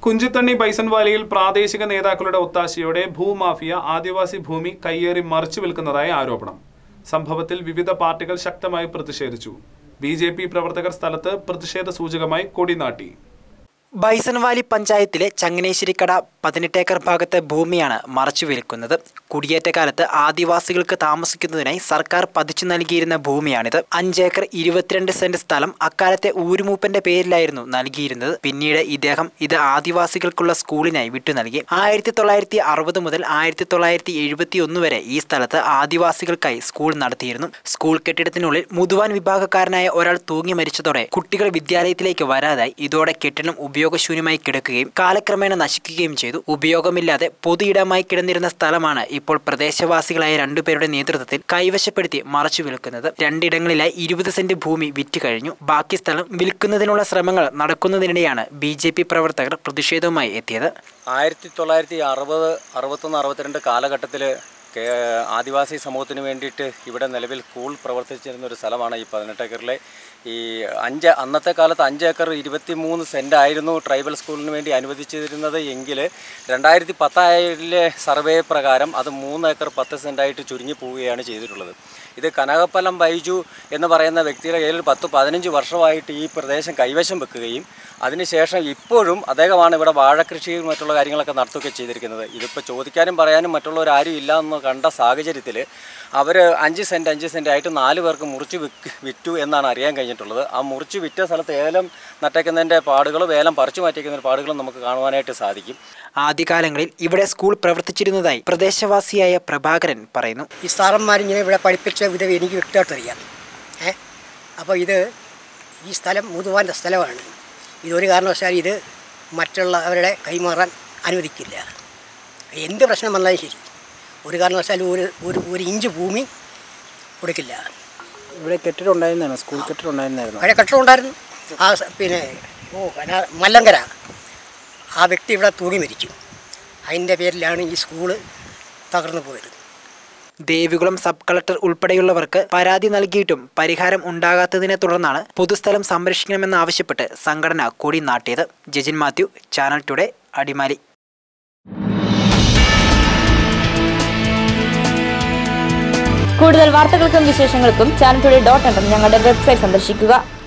Kunchithanni bison വാലിയിൽ പ്രാദേശിക നേതാക്കളുടെ ഒത്താശയോടെ ഭൂമാഫിയ ആദിവാസി ഭൂമി കയ്യേറി മറിച്ചു വിൽക്കുന്നതായി ആരോപണം സംഭവത്തിൽ വിവിധ പാർട്ടികൾ ശക്തമായി പ്രതിഷേധിച്ചു ബി ജെ പി പ്രവർത്തകർ സ്ഥലത്ത് പ്രതിഷേധ സൂചകമായി കൊടിനാട്ടി ബൈസൺവാലി പഞ്ചായത്തിലെ ചങ്ങനേശ്ശേരിക്കട പതിനെട്ടേക്കർ ഭാഗത്തെ ഭൂമിയാണ് മറച്ചു വിൽക്കുന്നത് കുടിയേറ്റ കാലത്ത് ആദിവാസികൾക്ക് താമസിക്കുന്നതിനായി സർക്കാർ പതിച്ചു നൽകിയിരുന്ന ഭൂമിയാണിത് അഞ്ചേക്കർ ഇരുപത്തിരണ്ട് സെന്റ് സ്ഥലം അക്കാലത്തെ ഊരുമൂപ്പന്റെ പേരിലായിരുന്നു നൽകിയിരുന്നത് പിന്നീട് ഇദ്ദേഹം ഇത് ആദിവാസികൾക്കുള്ള സ്കൂളിനായി വിട്ടു നൽകി ആയിരത്തി തൊള്ളായിരത്തി അറുപത് മുതൽ ആയിരത്തി തൊള്ളായിരത്തി എഴുപത്തി ഒന്ന് വരെ ഈ സ്ഥലത്ത് ആദിവാസികൾക്കായി സ്കൂൾ നടത്തിയിരുന്നു സ്കൂൾ കെട്ടിടത്തിനുള്ളിൽ മുതുവാൻ വിഭാഗക്കാരനായ ഒരാൾ തൂങ്ങി മരിച്ചതോടെ കുട്ടികൾ വിദ്യാലയത്തിലേക്ക് വരാതായി ഇതോടെ കെട്ടിടം ഉപയോഗശൂന്യമായി കിടക്കുകയും കാലക്രമേണ നശിക്കുകയും ചെയ്തു ഉപയോഗമില്ലാതെ പൊതുയിടമായി കിടന്നിരുന്ന സ്ഥലമാണ് ഇപ്പോൾ പ്രദേശവാസികളായ രണ്ടുപേരുടെ നേതൃത്വത്തിൽ കൈവശപ്പെടുത്തി മറച്ചു വിൽക്കുന്നത് രണ്ടിടങ്ങളിലായി ഇരുപത് സെന്റ് ഭൂമി വിറ്റ് കഴിഞ്ഞു ബാക്കി സ്ഥലം വിൽക്കുന്നതിനുള്ള ശ്രമങ്ങൾ നടക്കുന്നതിനിടെയാണ് ബി ജെ പി പ്രവർത്തകർ പ്രതിഷേധവുമായി എത്തിയത് ആയിരത്തി തൊള്ളായിരത്തി അറുപത് അറുപത്തൊന്ന് അറുപത്തിരണ്ട് കാലഘട്ടത്തിൽ ആദിവാസി സമൂഹത്തിന് വേണ്ടിയിട്ട് ഇവിടെ നിലവിൽ സ്കൂൾ പ്രവർത്തിച്ചിരുന്ന ഒരു സ്ഥലമാണ് ഈ പതിനെട്ട് ഏക്കറിലെ ഈ അഞ്ച് അന്നത്തെ കാലത്ത് അഞ്ച് ഏക്കർ ഇരുപത്തി മൂന്ന് സെൻ്റ് ആയിരുന്നു ട്രൈബൽ സ്കൂളിന് വേണ്ടി അനുവദിച്ചിരുന്നത് എങ്കിൽ രണ്ടായിരത്തി പത്തായിലെ സർവേ പ്രകാരം അത് മൂന്ന് ഏക്കർ പത്ത് സെൻറ്റായിട്ട് ചുരുങ്ങി പോവുകയാണ് ചെയ്തിട്ടുള്ളത് ഇത് കനകപ്പലം ബൈജു എന്ന് പറയുന്ന വ്യക്തിയുടെ കയ്യിൽ പത്ത് പതിനഞ്ച് വർഷമായിട്ട് ഈ പ്രദേശം കൈവശം വെക്കുകയും അതിനുശേഷം ഇപ്പോഴും അദ്ദേഹമാണ് ഇവിടെ വാഴക്കൃഷിയും മറ്റുള്ള കാര്യങ്ങളൊക്കെ നടത്തുകയൊക്കെ ചെയ്തിരിക്കുന്നത് ഇതിപ്പോൾ ചോദിക്കാനും പറയാനും മറ്റുള്ളവരാരും ഇല്ല എന്ന് കണ്ട സാഹചര്യത്തിൽ അവർ അഞ്ച് സെൻറ്റ് അഞ്ച് സെൻറ്റ് ആയിട്ട് നാല് പേർക്ക് മുറിച്ച് വിക്ക് വിറ്റു എന്നാണ് അറിയാൻ കഴിഞ്ഞിട്ടുള്ളത് ആ മുറിച്ച് വിറ്റ സ്ഥലത്ത് ഏലം നട്ടയ്ക്കുന്നതിൻ്റെ പാടുകളും ഏലം പറിച്ചു മാറ്റിക്കുന്ന പാടുകളും നമുക്ക് കാണുവാനായിട്ട് സാധിക്കും ആദ്യകാലങ്ങളിൽ ഇവിടെ സ്കൂൾ പ്രവർത്തിച്ചിരുന്നതായി പ്രദേശവാസിയായ പ്രഭാകരൻ പറയുന്നു ഈ സാറന്മാരിങ്ങനെ ഇവിടെ പഠിപ്പിച്ച വിധം എനിക്ക് വ്യക്തമായിട്ടറിയാം ഏ അപ്പോൾ ഇത് ഈ സ്ഥലം മുതുവാൻ്റെ സ്ഥലമാണ് ഇതൊരു കാരണവശാലും ഇത് മറ്റുള്ളവരുടെ കൈമാറാൻ അനുവദിക്കില്ല എന്ത് പ്രശ്നം വന്നാലും ശരി ഒരു കാരണവശാലും ഒരു ഒരു ഒരു ഇഞ്ച് ഭൂമി കൊടുക്കില്ല ഇവിടെ കെട്ടിടം ഉണ്ടായിരുന്നതാണ് സ്കൂൾ കെട്ടിടം ഉണ്ടായിരുന്നായിരുന്നു പഴയ കെട്ടിടം ഉണ്ടായിരുന്നു ആ സ- പിന്നെ ഓ കനാ- മല്ലങ്കര ആ വ്യക്തി ഇവിടെ തൂങ്ങി മരിച്ചു അതിൻ്റെ പേരിലാണ് ഈ സ്കൂള് തകർന്നു പോയത് ദേവികുളം സബ് കളക്ടർ ഉൾപ്പെടെയുള്ളവർക്ക് പരാതി നൽകിയിട്ടും പരിഹാരം ഉണ്ടാകാത്തതിനെ തുടർന്നാണ് പൊതുസ്ഥലം സംരക്ഷിക്കണമെന്നാവശ്യപ്പെട്ട് സംഘടന കൊടി നാട്ടിയത് ജജിൻ മാത്യു ചാനൽ ടുഡേ അടിമാലി കൂടുതൽ വാർത്തകൾക്കും വിശേഷങ്ങൾക്കും ചാനൽ ടുഡേ ഡോട്ട് ഞങ്ങളുടെ വെബ്സൈറ്റ് സന്ദർശിക്കുക